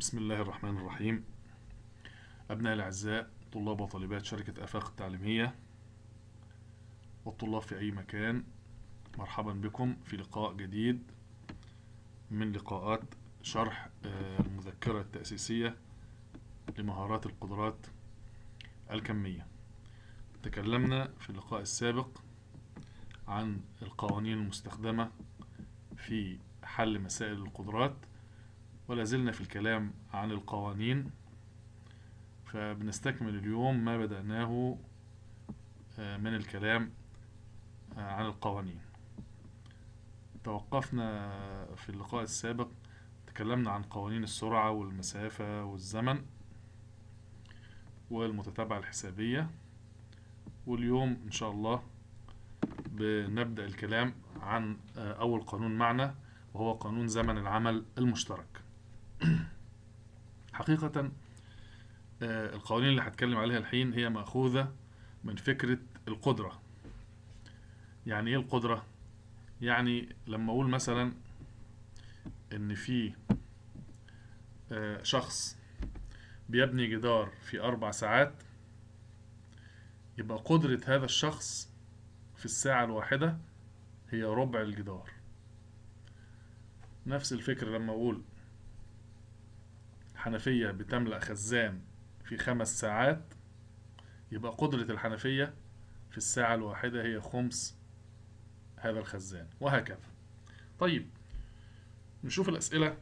بسم الله الرحمن الرحيم أبناء الأعزاء طلاب وطالبات شركة آفاق التعليمية والطلاب في أي مكان مرحبا بكم في لقاء جديد من لقاءات شرح آه، المذكرة التأسيسية لمهارات القدرات الكمية تكلمنا في اللقاء السابق عن القوانين المستخدمة في حل مسائل القدرات ولا زلنا في الكلام عن القوانين فبنستكمل اليوم ما بدأناه آه، من الكلام آه، عن القوانين توقفنا في اللقاء السابق تكلمنا عن قوانين السرعة والمسافة والزمن والمتتابعة الحسابية واليوم إن شاء الله بنبدأ الكلام عن آه، أول قانون معنا وهو قانون زمن العمل المشترك حقيقة آه، القوانين اللي هتكلم عليها الحين هي مأخوذة من فكرة القدرة يعني ايه القدرة؟ يعني لما اقول مثلا ان في آه، شخص بيبني جدار في اربع ساعات يبقى قدرة هذا الشخص في الساعة الواحدة هي ربع الجدار نفس الفكرة لما اقول حنفية بتملأ خزان في خمس ساعات يبقى قدرة الحنفية في الساعة الواحدة هي خمس هذا الخزان وهكذا طيب نشوف الأسئلة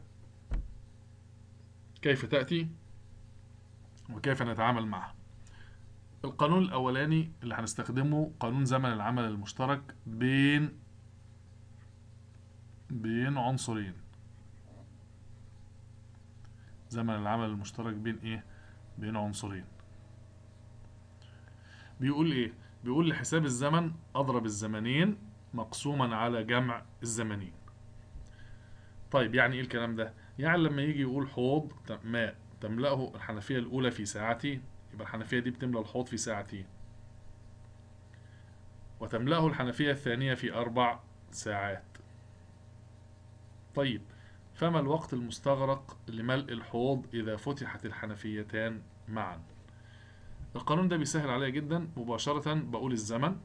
كيف تأتي وكيف نتعامل معها القانون الأولاني اللي هنستخدمه قانون زمن العمل المشترك بين بين عنصرين زمن العمل المشترك بين ايه بين عنصرين بيقول ايه بيقول لحساب الزمن اضرب الزمنين مقسوما على جمع الزمنين طيب يعني ايه الكلام ده يعني لما يجي يقول حوض ت- ماء تملأه الحنفية الأولى في ساعتين يبقى الحنفية دي بتملأ الحوض في ساعتين وتملأه الحنفية الثانية في أربع ساعات طيب فما الوقت المستغرق لملء الحوض إذا فتحت الحنفيتان معا القانون ده بيسهل عليا جدا مباشرة بقول الزمن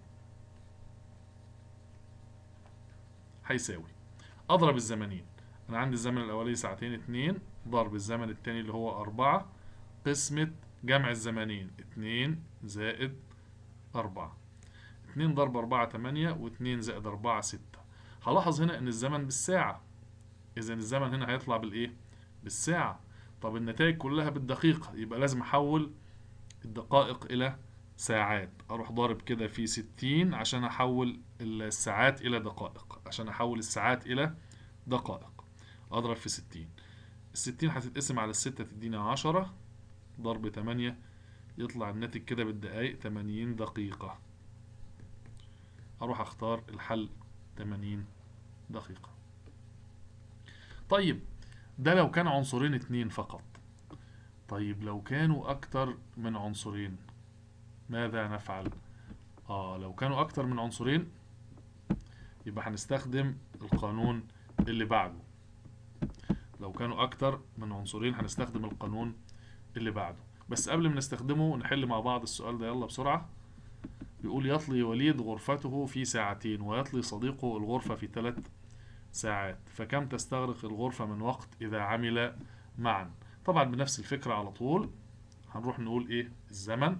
هيساوي أضرب الزمنين أنا عندي الزمن الأولي ساعتين اتنين ضرب الزمن التاني اللي هو أربعة قسمة جمع الزمنين اتنين زائد أربعة اتنين ضرب أربعة تمانية واتنين زائد أربعة ستة هلاحظ هنا إن الزمن بالساعة إذا الزمن هنا هيطلع بالإيه؟ بالساعة طب النتائج كلها بالدقيقة يبقى لازم أحول الدقائق إلى ساعات أروح ضارب كده في ستين عشان أحول الساعات إلى دقائق عشان أحول الساعات إلى دقائق أضرب في ستين الستين هتتقسم على الستة تدينا عشرة ضرب تمانية يطلع الناتج كده بالدقايق تمانين دقيقة أروح أختار الحل تمانين دقيقة طيب ده لو كان عنصرين اتنين فقط طيب لو كانوا أكتر من عنصرين ماذا نفعل؟ آه لو كانوا أكتر من عنصرين يبقى هنستخدم القانون اللي بعده لو كانوا أكتر من عنصرين هنستخدم القانون اللي بعده بس قبل ما نستخدمه نحل مع بعض السؤال ده يلا بسرعة بيقول يطلي وليد غرفته في ساعتين ويطلي صديقه الغرفة في ثلاث ساعات فكم تستغرق الغرفة من وقت إذا عمل معا طبعا بنفس الفكرة على طول هنروح نقول إيه الزمن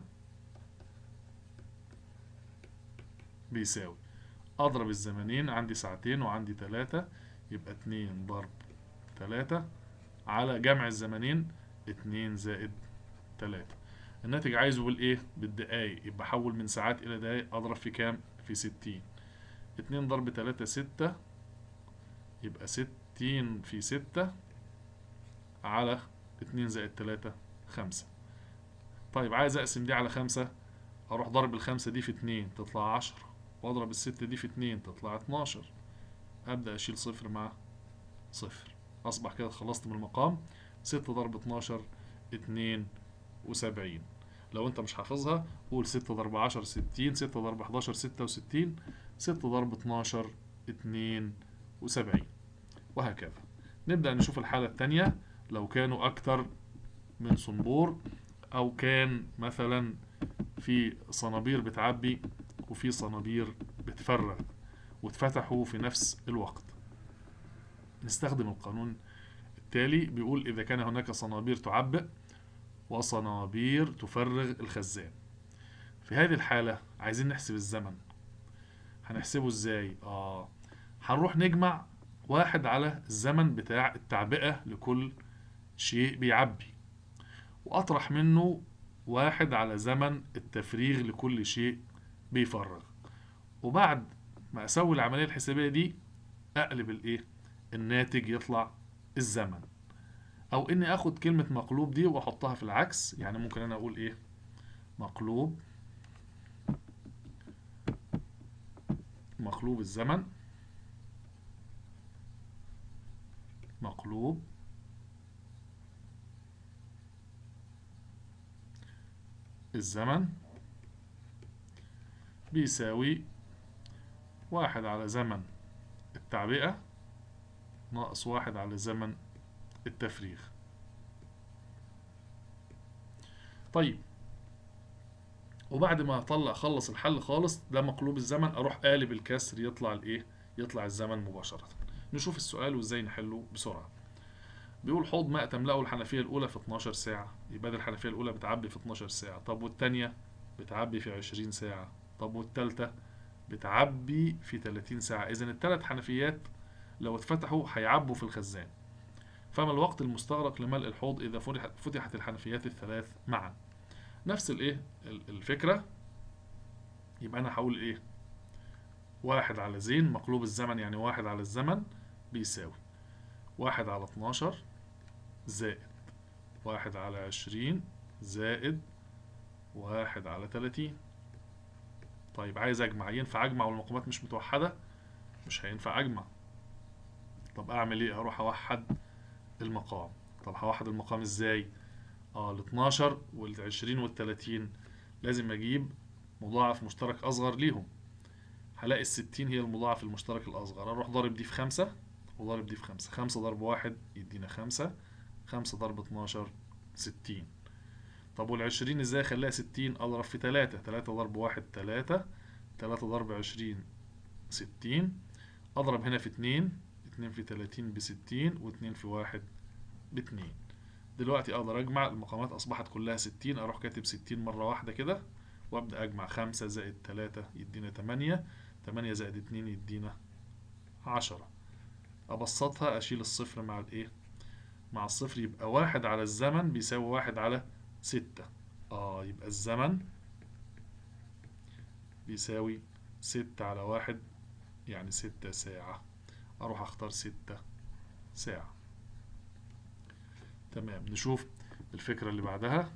بيساوي أضرب الزمنين عندي ساعتين وعندي تلاتة يبقى اتنين ضرب تلاتة على جمع الزمنين اتنين زائد تلاتة الناتج عايزه بالإيه بالدقايق يبقى أحول من ساعات إلى دقايق أضرب في كام في ستين اتنين ضرب تلاتة ستة يبقى ستين في ستة على اتنين زائد تلاتة خمسة طيب عايز أقسم دي على خمسة أروح ضرب الخمسة دي في اتنين تطلع عشرة وأضرب الستة دي في اتنين تطلع اتناشر أبدأ أشيل صفر مع صفر أصبح كده خلصت من المقام ستة ضرب اتناشر اتنين وسبعين لو أنت مش حافظها قول ستة ضرب عشر ستين ستة ضرب حداشر ستة وستين ستة ضرب اتناشر اتنين وسبعين وهكذا نبدأ نشوف الحالة التانية لو كانوا أكتر من صنبور أو كان مثلا في صنابير بتعبي وفي صنابير بتفرغ واتفتحوا في نفس الوقت نستخدم القانون التالي بيقول إذا كان هناك صنابير تعبئ وصنابير تفرغ الخزان في هذه الحالة عايزين نحسب الزمن هنحسبه ازاي اه هنروح نجمع واحد على الزمن بتاع التعبئة لكل شيء بيعبي وأطرح منه واحد على زمن التفريغ لكل شيء بيفرغ وبعد ما أسوي العملية الحسابية دي أقلب الإيه الناتج يطلع الزمن أو إني أخد كلمة مقلوب دي وأحطها في العكس يعني ممكن أنا أقول إيه مقلوب مقلوب الزمن مقلوب الزمن بيساوي واحد على زمن التعبئة ناقص واحد على زمن التفريغ طيب وبعد ما اطلع اخلص الحل خالص ده مقلوب الزمن اروح قالب الكسر يطلع الايه يطلع الزمن مباشرة نشوف السؤال وازاي نحله بسرعة بيقول حوض ماء تملأه الحنفية الأولى في 12 ساعة يبقى ده الحنفية الأولى بتعبي في 12 ساعة طب والتانية بتعبي في 20 ساعة طب والتالتة بتعبي في 30 ساعة إذا التلات حنفيات لو اتفتحوا هيعبوا في الخزان فما الوقت المستغرق لملء الحوض إذا فتحت فتحت الحنفيات الثلاث معا نفس الايه الفكرة يبقى أنا هقول إيه واحد على زين مقلوب الزمن يعني واحد على الزمن بيساوي واحد على اتناشر زائد واحد على عشرين زائد واحد على تلاتين طيب عايز أجمع ينفع أجمع والمقامات مش متوحدة مش هينفع أجمع طب أعمل إيه أروح أوحد المقام طب هوحد المقام إزاي اه ال 12 وال 20 وال 30 لازم أجيب مضاعف مشترك أصغر ليهم هلاقي الستين هي المضاعف المشترك الأصغر أروح ضارب دي في خمسة وضارب دي في خمسة خمسة ضرب واحد يدينا خمسة خمسة ضرب اتناشر ستين طب والعشرين ازاي اخليها ستين اضرب في تلاتة تلاتة ضرب واحد تلاتة تلاتة ضرب عشرين ستين اضرب هنا في اتنين اتنين في تلاتين بستين واتنين في واحد باتنين دلوقتي اقدر اجمع المقامات اصبحت كلها ستين اروح كاتب ستين مرة واحدة كده وابدأ اجمع خمسة زائد تلاتة يدينا تمانية تمانية زائد اتنين يدينا عشرة ابسطها اشيل الصفر مع الايه مع الصفر يبقى واحد على الزمن بيساوي واحد على ستة اه يبقى الزمن بيساوي ستة على واحد يعني ستة ساعة اروح اختار ستة ساعة تمام نشوف الفكرة اللي بعدها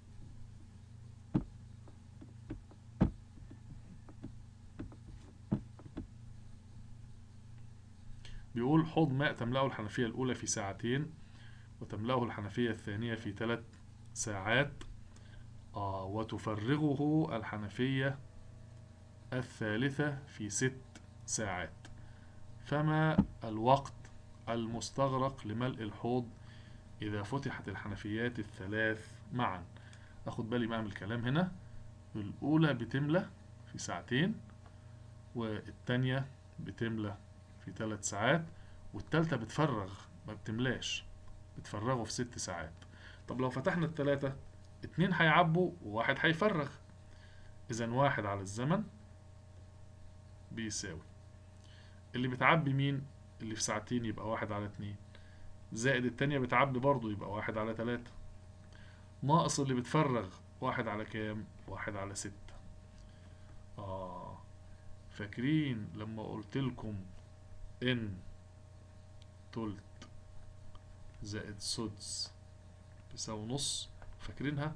بيقول حوض ماء تملأه الحنفية الأولى في ساعتين وتملأه الحنفية الثانية في ثلاث ساعات آه وتفرغه الحنفية الثالثة في ست ساعات فما الوقت المستغرق لملء الحوض إذا فتحت الحنفيات الثلاث معا أخد بالي بقى من الكلام هنا الأولى بتملى في ساعتين والتانية بتملى في ثلاث ساعات والتالتة بتفرغ ما بتملاش بتفرغه في ست ساعات طب لو فتحنا التلاتة اتنين هيعبوا وواحد هيفرغ اذا واحد على الزمن بيساوي اللي بتعبي مين اللي في ساعتين يبقى واحد على اتنين زائد التانية بتعبي برضو يبقى واحد على تلاتة ناقص اللي بتفرغ واحد على كام واحد على ستة اه فاكرين لما قلت لكم ان تلت زائد سدس بيساوي نص فاكرينها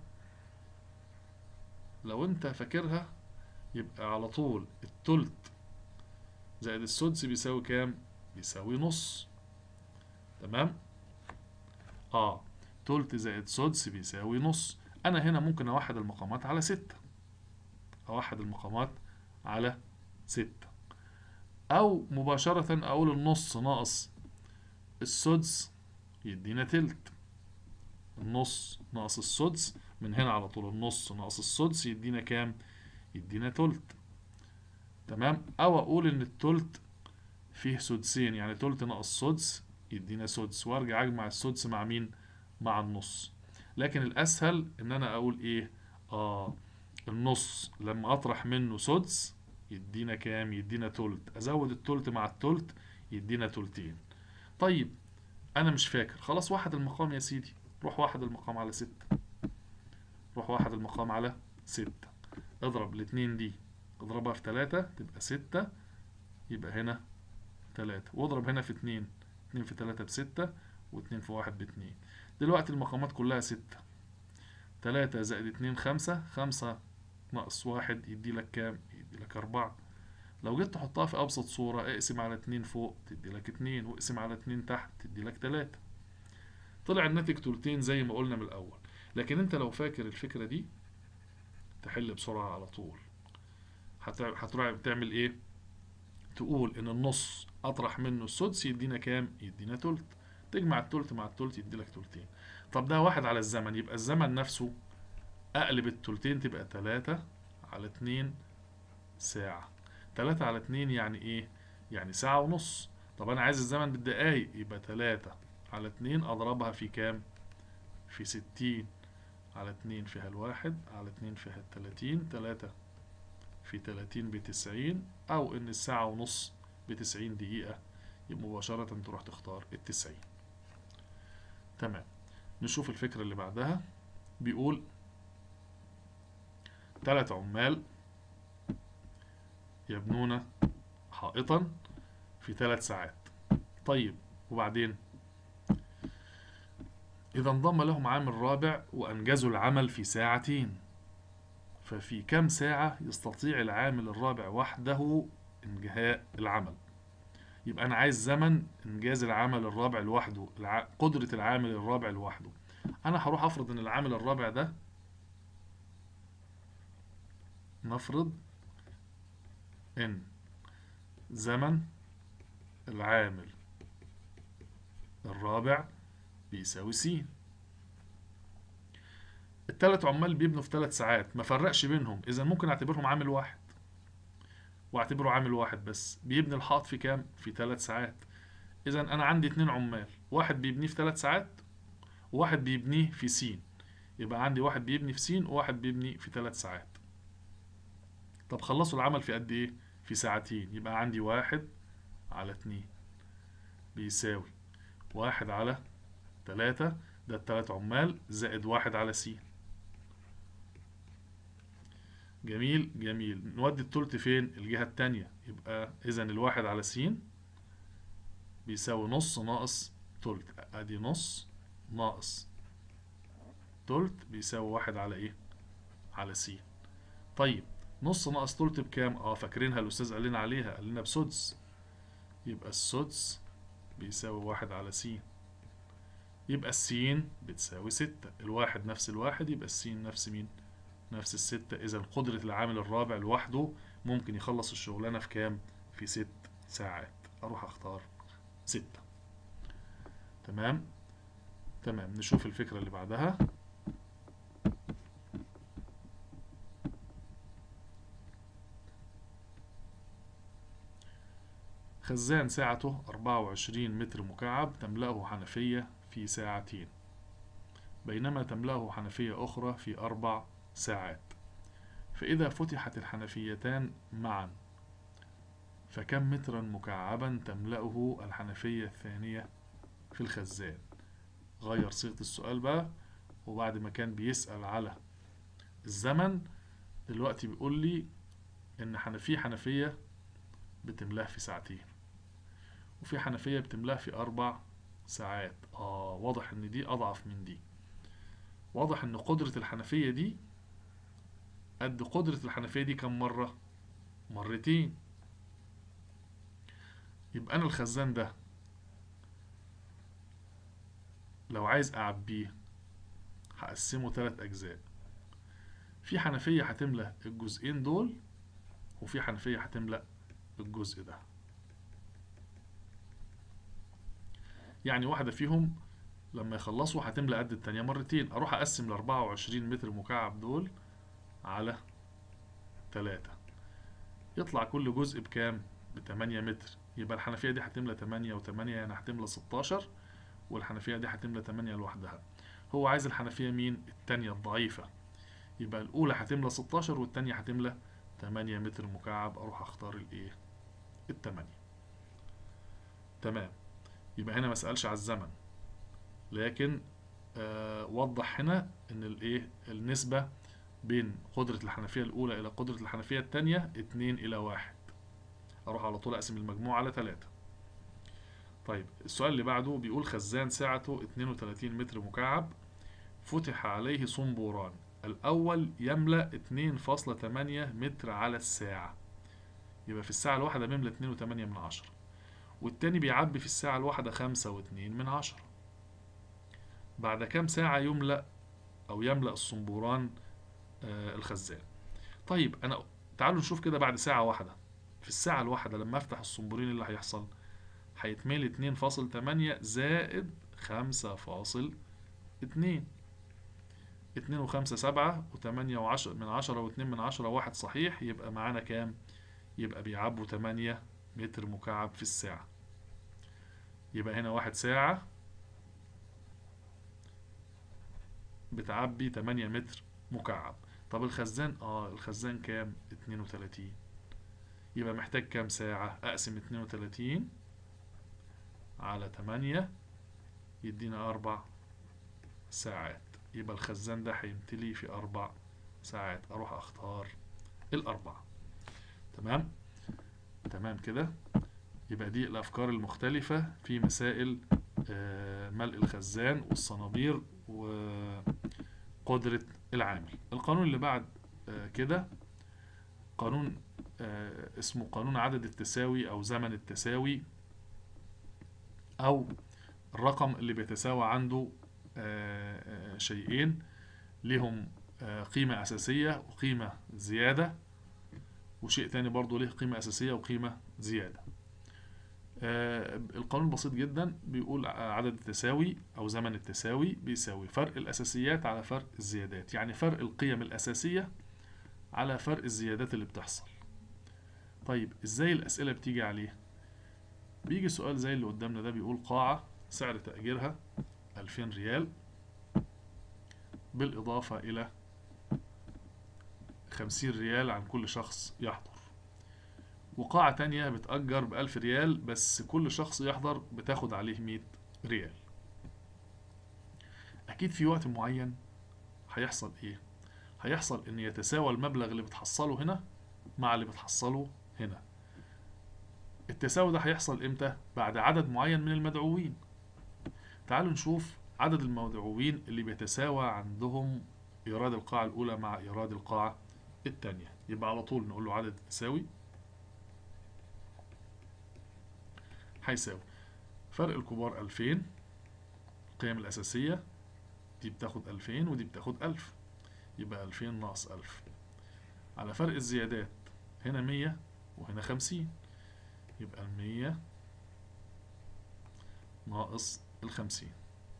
لو انت فاكرها يبقى على طول التلت زائد السدس بيساوي كام بيساوي نص تمام اه تلت زائد سدس بيساوي نص انا هنا ممكن اوحد المقامات على ستة اوحد المقامات على ستة او مباشرة اقول النص ناقص السدس يدينا تلت النص ناقص السدس من هنا على طول النص ناقص السدس يدينا كام يدينا تلت تمام او اقول ان التلت فيه سدسين يعني تلت ناقص سدس يدينا سدس وارجع اجمع السدس مع مين مع النص لكن الاسهل ان انا اقول ايه اه النص لما اطرح منه سدس يدينا كام يدينا تلت ازود التلت مع التلت يدينا تلتين طيب انا مش فاكر خلاص واحد المقام يا سيدي روح واحد المقام على ستة روح واحد المقام على ستة اضرب الاتنين دي اضربها في تلاتة تبقى ستة يبقى هنا تلاتة واضرب هنا في اتنين اتنين في تلاتة بستة واتنين في واحد باتنين دلوقتي المقامات كلها ستة تلاتة زائد اتنين خمسة خمسة ناقص واحد يدي لك كام يدي لك أربعة لو جيت تحطها في أبسط صورة اقسم على اتنين فوق تدي لك اتنين واقسم على اتنين تحت تدي لك تلاتة طلع الناتج تلتين زي ما قلنا من الأول لكن انت لو فاكر الفكرة دي تحل بسرعة على طول هتروح تعمل ايه تقول ان النص اطرح منه السدس يدينا كام يدينا تلت تجمع التلت مع التلت يديلك تلتين طب ده واحد على الزمن يبقى الزمن نفسه اقلب التلتين تبقى تلاتة على اتنين ساعة تلاتة على اتنين يعني ايه يعني ساعة ونص طب انا عايز الزمن بالدقايق يبقى تلاتة على اتنين اضربها في كام في ستين على اتنين فيها الواحد على اتنين فيها التلاتين تلاتة في تلاتين بتسعين او ان الساعة ونص بتسعين دقيقة يبقى مباشرة تروح تختار التسعين تمام نشوف الفكرة اللي بعدها بيقول تلات عمال يبنون حائطا في ثلاث ساعات طيب وبعدين إذا انضم لهم عامل رابع وأنجزوا العمل في ساعتين ففي كم ساعة يستطيع العامل الرابع وحده إنهاء العمل يبقى أنا عايز زمن إنجاز العمل الرابع لوحده الع... قدرة العامل الرابع لوحده أنا هروح أفرض إن العامل الرابع ده نفرض إن زمن العامل الرابع بيساوي س التلات عمال بيبنوا في ثلاث ساعات ما فرقش بينهم اذا ممكن اعتبرهم عامل واحد واعتبره عامل واحد بس بيبني الحائط في كام في ثلاث ساعات اذا انا عندي اتنين عمال واحد بيبنيه في ثلاث ساعات وواحد بيبنيه في س يبقى عندي واحد بيبني في س وواحد بيبني في ثلاث ساعات طب خلصوا العمل في قد ايه في ساعتين يبقى عندي واحد على اتنين بيساوي واحد على تلاتة ده التلات عمال زائد واحد على س جميل جميل نودي التلت فين الجهة التانية يبقى اذا الواحد على س بيساوي نص ناقص تلت ادي نص ناقص تلت بيساوي واحد على ايه على س طيب نص ناقص تلت بكام اه فاكرينها الاستاذ قال لنا عليها قال لنا بسدس يبقى السدس بيساوي واحد على س يبقى السين بتساوي ستة الواحد نفس الواحد يبقى السين نفس مين نفس الستة إذا قدرة العامل الرابع لوحده ممكن يخلص الشغلانة في كام في ست ساعات أروح أختار ستة تمام تمام نشوف الفكرة اللي بعدها خزان سعته 24 متر مكعب تملأه حنفية في ساعتين بينما تملأه حنفية أخرى في أربع ساعات فإذا فتحت الحنفيتان معا فكم مترا مكعبا تملأه الحنفية الثانية في الخزان غير صيغة السؤال بقى وبعد ما كان بيسأل على الزمن دلوقتي بيقول لي إن حنفية حنفية بتملاه في ساعتين وفي حنفية بتملاه في أربع ساعات آه واضح إن دي أضعف من دي واضح إن قدرة الحنفية دي قد قدرة الحنفية دي كم مرة؟ مرتين يبقى أنا الخزان ده لو عايز أعبيه هقسمه تلات أجزاء في حنفية هتملى الجزئين دول وفي حنفية هتملأ الجزء ده يعني واحدة فيهم لما يخلصوا هتملى قد التانية مرتين اروح اقسم ال 24 متر مكعب دول على تلاتة يطلع كل جزء بكام ب 8 متر يبقى الحنفية دي هتملى 8 و8 يعني هتملى 16 والحنفية دي هتملى 8 لوحدها هو عايز الحنفية مين التانية الضعيفة يبقى الأولى هتملى 16 والتانية هتملى 8 متر مكعب أروح أختار الإيه التمانية تمام يبقى هنا ما سألش على الزمن لكن آه وضح هنا ان الايه النسبة بين قدرة الحنفية الأولى إلى قدرة الحنفية التانية اتنين إلى واحد أروح على طول أقسم المجموع على تلاتة طيب السؤال اللي بعده بيقول خزان سعته 32 متر مكعب فتح عليه صنبوران الأول يملأ 2.8 متر على الساعة يبقى في الساعة الواحدة بيملأ 2.8 من عشرة والتاني بيعبي في الساعة الواحدة خمسة واتنين من عشرة بعد كام ساعة يملأ أو يملأ الصنبوران آه الخزان طيب أنا تعالوا نشوف كده بعد ساعة واحدة في الساعة الواحدة لما أفتح الصنبورين اللي هيحصل هيتملي اتنين فاصل تمانية زائد خمسة فاصل اتنين اتنين وخمسة سبعة وتمانية وعشرة من عشرة واتنين من عشرة واحد صحيح يبقى معانا كام يبقى بيعبوا تمانية متر مكعب في الساعة يبقى هنا واحد ساعة بتعبي تمانية متر مكعب طب الخزان اه الخزان كام اتنين وتلاتين يبقى محتاج كام ساعة اقسم اتنين وتلاتين على تمانية يدينا أربع ساعات يبقى الخزان ده هيمتلي في أربع ساعات أروح أختار الأربعة تمام تمام كده يبقى دي الأفكار المختلفة في مسائل آه، ملء الخزان والصنابير وقدرة العامل القانون اللي بعد آه، كده قانون آه، اسمه قانون عدد التساوي أو زمن التساوي أو الرقم اللي بيتساوى عنده آه، آه، شيئين لهم آه، قيمة أساسية وقيمة زيادة وشيء تاني برضو له قيمة أساسية وقيمة زيادة آه، القانون بسيط جدا بيقول عدد التساوي أو زمن التساوي بيساوي فرق الأساسيات على فرق الزيادات يعني فرق القيم الأساسية على فرق الزيادات اللي بتحصل طيب إزاي الأسئلة بتيجي عليه بيجي سؤال زي اللي قدامنا ده بيقول قاعة سعر تأجيرها 2000 ريال بالإضافة إلى 50 ريال عن كل شخص يحضر وقاعة تانية بتأجر بألف ريال بس كل شخص يحضر بتاخد عليه 100 ريال أكيد في وقت معين هيحصل إيه؟ هيحصل إن يتساوى المبلغ اللي بتحصله هنا مع اللي بتحصله هنا التساوي ده هيحصل إمتى؟ بعد عدد معين من المدعوين تعالوا نشوف عدد المدعوين اللي بيتساوى عندهم إيراد القاعة الأولى مع إيراد القاعة التانية يبقى على طول نقول له عدد التساوي هيساوي فرق الكبار ألفين القيم الأساسية دي بتاخد ألفين ودي بتاخد ألف يبقى ألفين ناقص ألف على فرق الزيادات هنا مية وهنا خمسين يبقى المية ناقص الخمسين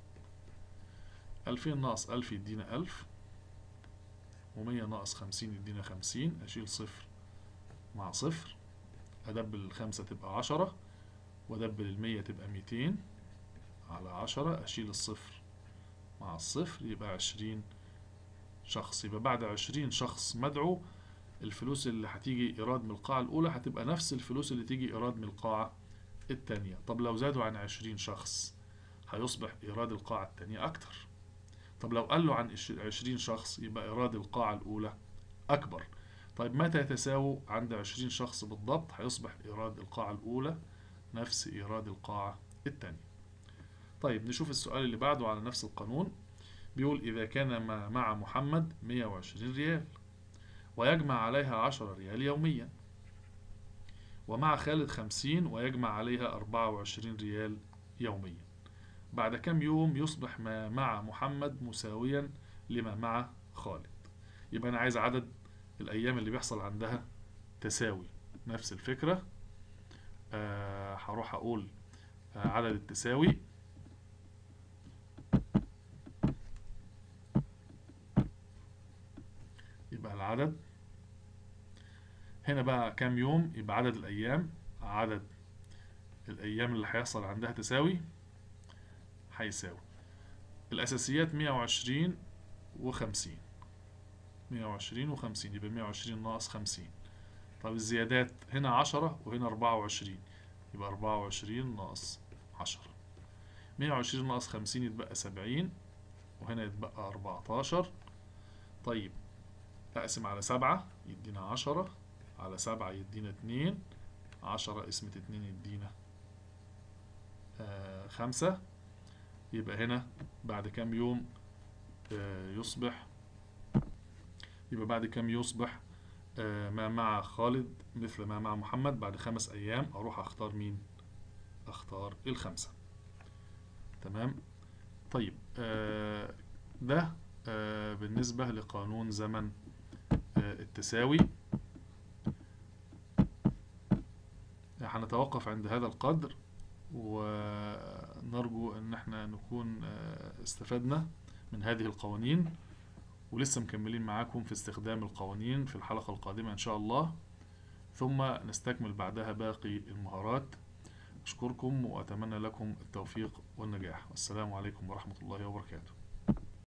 ألفين ناقص ألف يدينا ألف ومية ناقص خمسين يدينا خمسين أشيل صفر مع صفر أدبل الخمسة تبقى عشرة وأدبل المية تبقى ميتين على عشرة أشيل الصفر مع الصفر يبقى عشرين شخص يبقى بعد عشرين شخص مدعو الفلوس اللي هتيجي إيراد من القاعة الأولى هتبقى نفس الفلوس اللي تيجي إيراد من القاعة التانية طب لو زادوا عن عشرين شخص هيصبح إيراد القاعة التانية أكتر طب لو قالوا عن عشرين شخص يبقى إيراد القاعة الأولى أكبر طيب متى يتساووا عند عشرين شخص بالضبط هيصبح إيراد القاعة الأولى نفس إيراد القاعة التانية طيب نشوف السؤال اللي بعده على نفس القانون بيقول إذا كان ما- مع محمد 120 ريال ويجمع عليها 10 ريال يوميا ومع خالد 50 ويجمع عليها 24 ريال يوميا بعد كم يوم يصبح ما مع محمد مساويا لما مع خالد يبقى أنا عايز عدد الأيام اللي بيحصل عندها تساوي نفس الفكرة آه هروح أقول آه عدد التساوي العدد هنا بقى كام يوم يبقى عدد الأيام عدد الأيام اللي هيحصل عندها تساوي هيساوي الأساسيات مية وعشرين وخمسين مية وعشرين وخمسين يبقى مية وعشرين ناقص خمسين طب الزيادات هنا عشرة وهنا أربعة وعشرين يبقى أربعة وعشرين ناقص عشرة مية وعشرين ناقص خمسين يتبقى سبعين وهنا يتبقى أربعتاشر طيب أقسم على سبعة يدينا عشرة على سبعة يدينا اتنين عشرة قسمة اتنين يدينا آه خمسة يبقى هنا بعد كام يوم آه يصبح يبقى بعد كام يصبح آه ما مع خالد مثل ما مع محمد بعد خمس أيام أروح أختار مين أختار الخمسة تمام طيب آه ده آه بالنسبة لقانون زمن آه التساوي هنتوقف عند هذا القدر ونرجو ان احنا نكون آه، استفدنا من هذه القوانين ولسه مكملين معاكم في استخدام القوانين في الحلقة القادمة ان شاء الله ثم نستكمل بعدها باقي المهارات أشكركم وأتمنى لكم التوفيق والنجاح والسلام عليكم ورحمة الله وبركاته